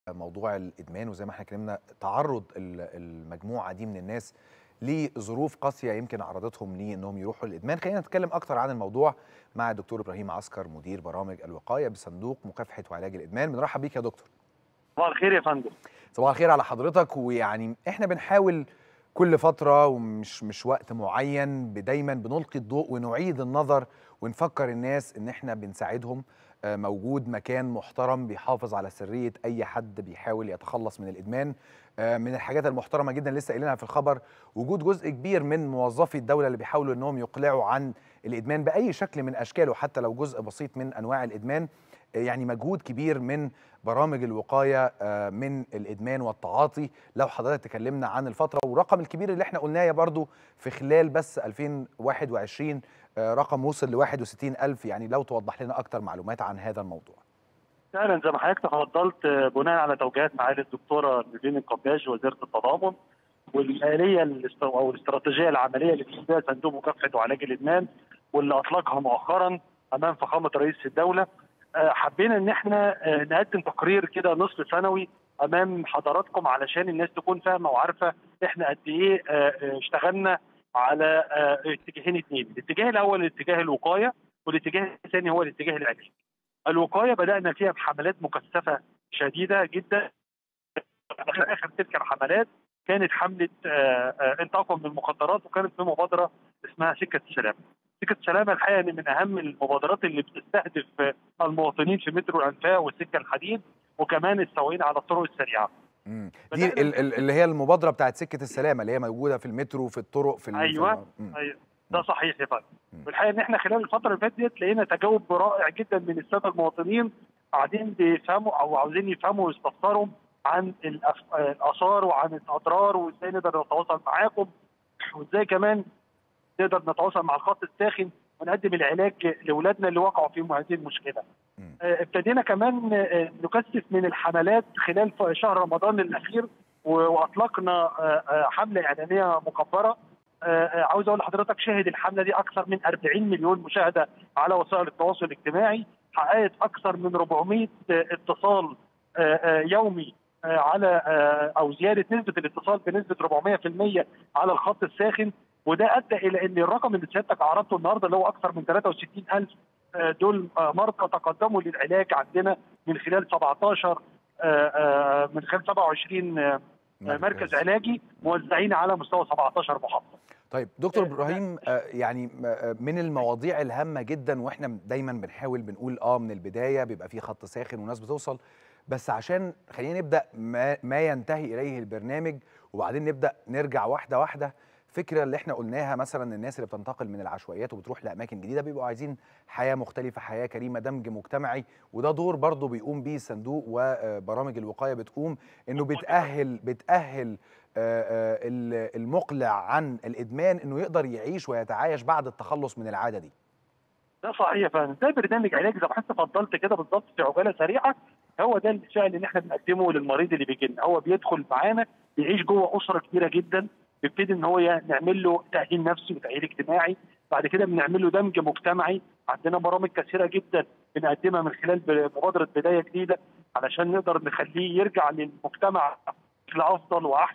موضوع الادمان وزي ما احنا اتكلمنا تعرض ال- المجموعه دي من الناس لظروف قاسيه يمكن عرضتهم لانهم يروحوا للادمان خلينا نتكلم اكتر عن الموضوع مع الدكتور ابراهيم عسكر مدير برامج الوقايه بصندوق مكافحه وعلاج الادمان بنرحب بيك يا دكتور صباح الخير يا فندم صباح الخير على حضرتك ويعني احنا بنحاول كل فترة ومش مش وقت معين دايما بنلقي الضوء ونعيد النظر ونفكر الناس ان احنا بنساعدهم آه، موجود مكان محترم بيحافظ على سرية اي حد بيحاول يتخلص من الادمان آه، من الحاجات المحترمة جدا لسه قايلينها في الخبر وجود جزء كبير من موظفي الدولة اللي بيحاولوا انهم يقلعوا عن الادمان باي شكل من اشكاله حتى لو جزء بسيط من انواع الادمان آه، يعني مجهود كبير من برامج الوقايه آه، من الادمان والتعاطي لو حضرتك تكلمنا عن الفتره والرقم الكبير اللي احنا قلناه برضو في خلال بس 2021 آه، رقم وصل ل 61 ألف يعني لو توضح لنا أكتر معلومات عن هذا الموضوع فعلا زي ما حضرتك تفضلت آه، بناء على توجيهات معالي الدكتوره نيفين القباش وزيره التضامن والآلية الاست- أو الاستراتيجية العملية اللي بيها صندوق مكافحة وعلاج الإدمان واللي أطلقها مؤخرا أمام فخامة رئيس الدولة آه، حبينا إن إحنا آه، نقدم تقرير كده نصف سنوي أمام حضراتكم علشان الناس تكون فاهمة وعارفة إحنا قد إيه آه، آه، اشتغلنا على آه، اتجاهين اثنين، الاتجاه الأول اتجاه الوقاية والاتجاه الثاني هو الاتجاه العلاجي. الوقايه بدانا فيها بحملات مكثفه شديده جدا اخر اخر تلك الحملات كانت حمله آه، آه، انتقام من المخدرات وكانت في مبادره اسمها سكه السلام. سكه السلام الحقيقه إن من اهم المبادرات اللي بتستهدف آه، المواطنين في مترو الانفاق والسكه الحديد وكمان السواقين على الطرق السريعه. مم. دي بدأنا- ال- ال- اللي هي المبادرة بتاعت سكة السلامة اللي هي موجودة في المترو في الطرق في ال- في أيوة. الم- مم. أيوة. ده صحيح يا فندم مم. والحقيقه ان احنا خلال الفتره اللي فاتت ديت لقينا تجاوب رائع جدا من الساده المواطنين قاعدين بيفهموا او عاوزين يفهموا ويستفسروا عن الأف- الاثار وعن الاضرار وازاي نقدر نتواصل معاكم وازاي كمان نقدر نتواصل مع الخط الساخن ونقدم العلاج لاولادنا اللي وقعوا في هذه المشكله. مم. آه، ابتدينا كمان آه، نكثف من الحملات خلال ف- شهر رمضان الاخير و- واطلقنا آه، آه، حمله اعلانيه مكبره آه، آه، عاوز اقول لحضرتك شاهد الحمله دي اكثر من 40 مليون مشاهده على وسائل التواصل الاجتماعي حققت اكثر من 400 اتصال آه، آه، يومي آه، على آه، او زياده نسبه الاتصال بنسبه 400% على الخط الساخن وده ادى الى ان الرقم اللي سيادتك عرضته النهارده اللي هو اكثر من 63000 آه، دول آه، مرضى تقدموا للعلاج عندنا من خلال 17 آه، آه، من خلال 27 آه، مركز علاجي موزعين على مستوى 17 محافظه. طيب دكتور آه، ابراهيم آه، يعني آه، من المواضيع الهامه جدا واحنا دايما بنحاول بنقول اه من البدايه بيبقى في خط ساخن وناس بتوصل بس عشان خلينا نبدا ما, ما ينتهي اليه البرنامج وبعدين نبدا نرجع واحده واحده فكره اللي احنا قلناها مثلا الناس اللي بتنتقل من العشوائيات وبتروح لاماكن جديده بيبقوا عايزين حياه مختلفه حياه كريمه دمج مجتمعي وده دور برضه بيقوم بيه الصندوق وبرامج الوقايه بتقوم انه بتاهل بتاهل آه، آه، ال- المقلع عن الادمان انه يقدر يعيش ويتعايش بعد التخلص من العاده دي ده صحيح يا فندم ده برنامج علاجي زي ما حضرتك اتفضلت كده بالظبط في عجاله سريعه هو ده الفعل اللي احنا بنقدمه للمريض اللي بيجي لنا هو بيدخل معانا بيعيش جوه اسره كبيره جدا بيبتدي ان هو ي- نعمل له تاهيل نفسي وتاهيل اجتماعي بعد كده بنعمل له دمج مجتمعي عندنا برامج كثيره جدا بنقدمها من خلال ب- مبادره بدايه جديده علشان نقدر نخليه يرجع للمجتمع بشكل افضل واحسن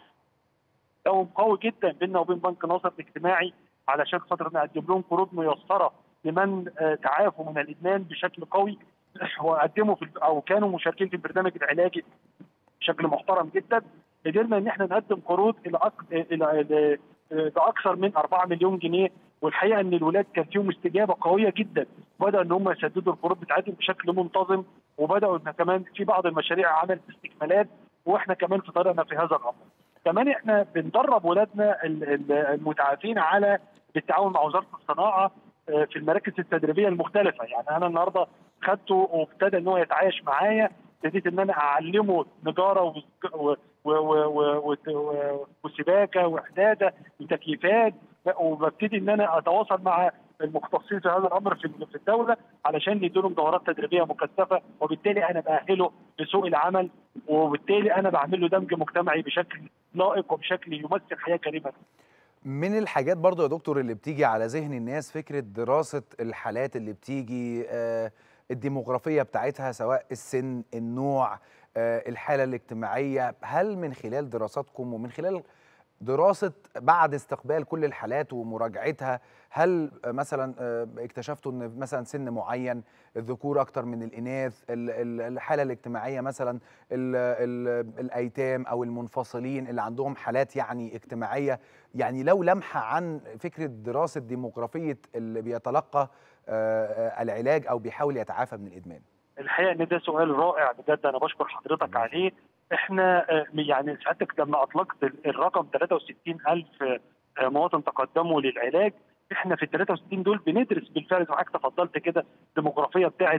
توم قوي جدا بيننا وبين بنك ناصر الاجتماعي علشان خاطر نقدم لهم قروض ميسره لمن آه، تعافوا من الادمان بشكل قوي وقدموا في او كانوا مشاركين في البرنامج العلاجي بشكل محترم جدا قدرنا ان احنا نقدم قروض الى أك... الى الى باكثر من 4 مليون جنيه والحقيقه ان الولاد كان فيهم استجابه قويه جدا بدأوا ان هم يسددوا القروض بتاعتهم بشكل منتظم وبداوا ان كمان في بعض المشاريع عملت استكمالات واحنا كمان في طريقنا في هذا الامر. كمان احنا بندرب ولادنا ال- ال- المتعافين على بالتعاون مع وزاره الصناعه آه، في المراكز التدريبيه المختلفه يعني انا النهارده خدته وابتدى ان هو يتعايش معايا ابتديت ان انا اعلمه نجاره وسك- و- و- و- و- و- وسباكه وحداده وتكييفات وببتدي ان انا اتواصل مع المختصين في هذا الامر في في الدوله علشان يدوا دورات تدريبيه مكثفه وبالتالي انا باهله لسوق العمل وبالتالي انا بعمل له دمج مجتمعي بشكل لائق وبشكل يمثل حياه كريمه من الحاجات برضو يا دكتور اللي بتيجي على ذهن الناس فكرة دراسة الحالات اللي بتيجي آه، الديموغرافية بتاعتها سواء السن النوع الحاله الاجتماعيه هل من خلال دراساتكم ومن خلال دراسه بعد استقبال كل الحالات ومراجعتها هل مثلا اكتشفتوا ان مثلا سن معين الذكور اكتر من الاناث الحاله الاجتماعيه مثلا ال ال الايتام او المنفصلين اللي عندهم حالات يعني اجتماعيه يعني لو لمحه عن فكره دراسه ديموغرافيه اللي بيتلقى العلاج او بيحاول يتعافى من الادمان الحقيقه ان ده سؤال رائع بجد انا بشكر حضرتك عليه احنا يعني سعادتك لما اطلقت الرقم 63000 مواطن تقدموا للعلاج احنا في ال 63 دول بندرس بالفعل زي ما حضرتك تفضلت كده الديموغرافيه بتاعه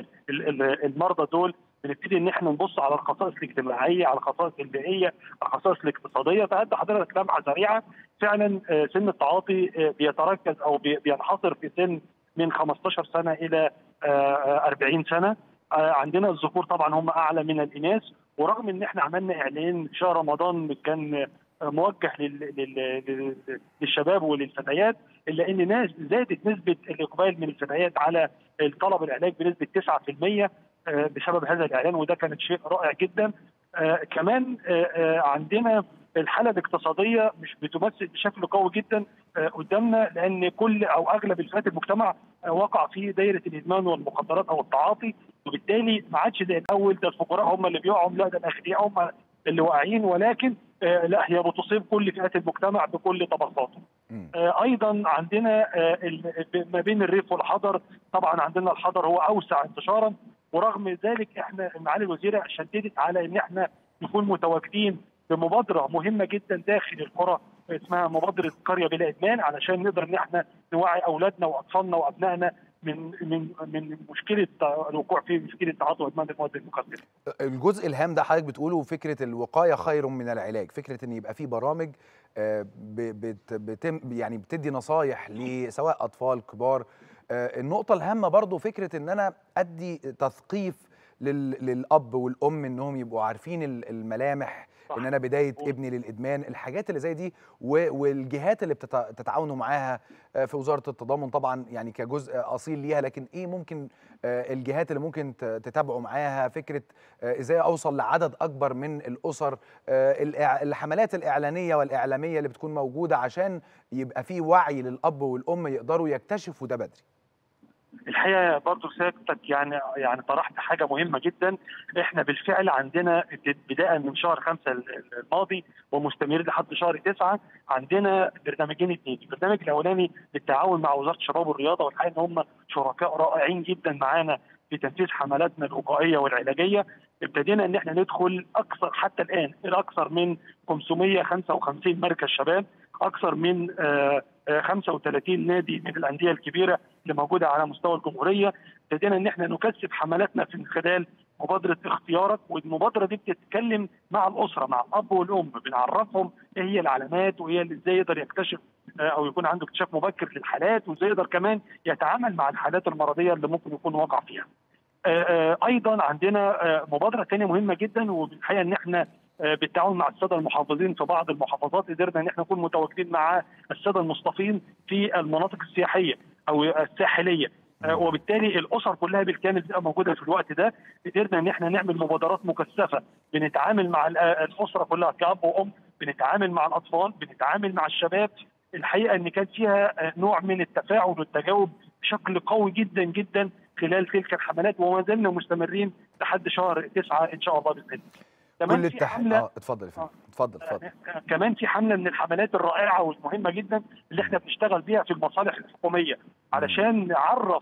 المرضى دول بنبتدي ان احنا نبص على الخصائص الاجتماعيه على الخصائص البيئيه على الخصائص الاقتصاديه فادي حضرتك لمحه سريعه فعلا سن التعاطي بيتركز او بينحصر في سن من 15 سنه الى 40 سنه عندنا الذكور طبعا هم اعلى من الاناث ورغم ان احنا عملنا اعلان في شهر رمضان كان موجه للشباب وللفتيات الا ان ناس زادت نسبه الاقبال من الفتيات على طلب العلاج بنسبه 9% بسبب هذا الاعلان وده كانت شيء رائع جدا كمان عندنا الحاله الاقتصاديه مش بتمثل بشكل قوي جدا قدامنا لان كل او اغلب الفئات المجتمع وقع في دايره الادمان والمخدرات او التعاطي وبالتالي ما عادش زي الاول ده الفقراء هم اللي بيقعوا لا ده الاغنياء هم اللي واقعين ولكن لا هي بتصيب كل فئات المجتمع بكل طبقاته. ايضا عندنا ما بين الريف والحضر طبعا عندنا الحضر هو اوسع انتشارا ورغم ذلك احنا معالي الوزيره شددت على ان احنا نكون متواجدين بمبادره مهمه جدا داخل القرى اسمها مبادره قريه بلا ادمان علشان نقدر ان احنا نوعي اولادنا واطفالنا وابنائنا من من من مشكله الوقوع في مشكله تعاطي وادمان المواد المخدره. الجزء الهام ده حضرتك بتقوله فكره الوقايه خير من العلاج، فكره ان يبقى في برامج بتم يعني بتدي نصايح لسواء اطفال كبار النقطه الهامه برضو فكره ان انا ادي تثقيف للاب والام انهم يبقوا عارفين الملامح صح. ان انا بدايه أوه. ابني للادمان الحاجات اللي زي دي والجهات اللي بتتعاونوا معاها في وزاره التضامن طبعا يعني كجزء اصيل ليها لكن ايه ممكن الجهات اللي ممكن تتابعوا معاها فكره ازاي اوصل لعدد اكبر من الاسر الحملات الاعلانيه والاعلاميه اللي بتكون موجوده عشان يبقى في وعي للاب والام يقدروا يكتشفوا ده بدري الحقيقه برضه سيادتك يعني يعني طرحت حاجه مهمه جدا احنا بالفعل عندنا بدايه من شهر خمسة الماضي ومستمر لحد شهر تسعة عندنا برنامجين اثنين البرنامج الاولاني بالتعاون مع وزاره الشباب والرياضه والحقيقه ان هم شركاء رائعين جدا معانا في تنفيذ حملاتنا الوقائيه والعلاجيه ابتدينا ان احنا ندخل اكثر حتى الان الى اكثر من 555 مركز شباب اكثر من 35 نادي من الانديه الكبيره اللي موجوده على مستوى الجمهوريه ابتدينا ان احنا نكثف حملاتنا في خلال مبادره اختيارك والمبادره دي بتتكلم مع الاسره مع الاب والام بنعرفهم ايه هي العلامات وايه ازاي يقدر يكتشف او يكون عنده اكتشاف مبكر للحالات وازاي يقدر كمان يتعامل مع الحالات المرضيه اللي ممكن يكون واقع فيها. ايضا عندنا مبادره ثانيه مهمه جدا والحقيقه ان احنا بالتعاون مع الساده المحافظين في بعض المحافظات قدرنا ان احنا نكون متواجدين مع الساده المصطفين في المناطق السياحيه او الساحليه وبالتالي الاسر كلها بالكامل بتبقى موجوده في الوقت ده قدرنا ان احنا نعمل مبادرات مكثفه بنتعامل مع الاسره كلها كاب وام بنتعامل مع الاطفال بنتعامل مع الشباب الحقيقه ان كان فيها نوع من التفاعل والتجاوب بشكل قوي جدا جدا خلال تلك الحملات وما زلنا مستمرين لحد شهر تسعة ان شاء الله باذن الله كمان كل التح... اه اتفضل اتفضل اتفضل اتفضل كمان في حمله من الحملات الرائعه والمهمه جدا اللي احنا بنشتغل بيها في المصالح الحكوميه علشان نعرف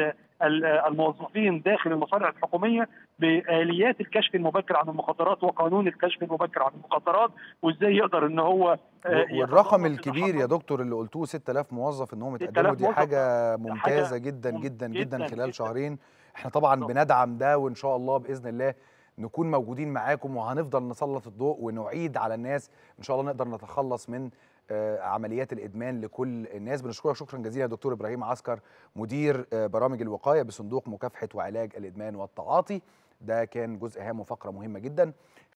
الموظفين داخل المصالح الحكوميه باليات الكشف المبكر عن المخدرات وقانون الكشف المبكر عن المخدرات وازاي يقدر ان هو والرقم الكبير يا دكتور اللي قلتوه 6000 موظف انهم يتقدموا دي حاجه ممتازه حاجة جدا جدا جدا, جدا خلال جداً شهرين احنا طبعا بندعم ده وان شاء الله باذن الله نكون موجودين معاكم وهنفضل نسلط الضوء ونعيد على الناس ان شاء الله نقدر نتخلص من عمليات الادمان لكل الناس بنشكرك شكرا جزيلا دكتور ابراهيم عسكر مدير برامج الوقايه بصندوق مكافحه وعلاج الادمان والتعاطي ده كان جزء هام وفقره مهمه جدا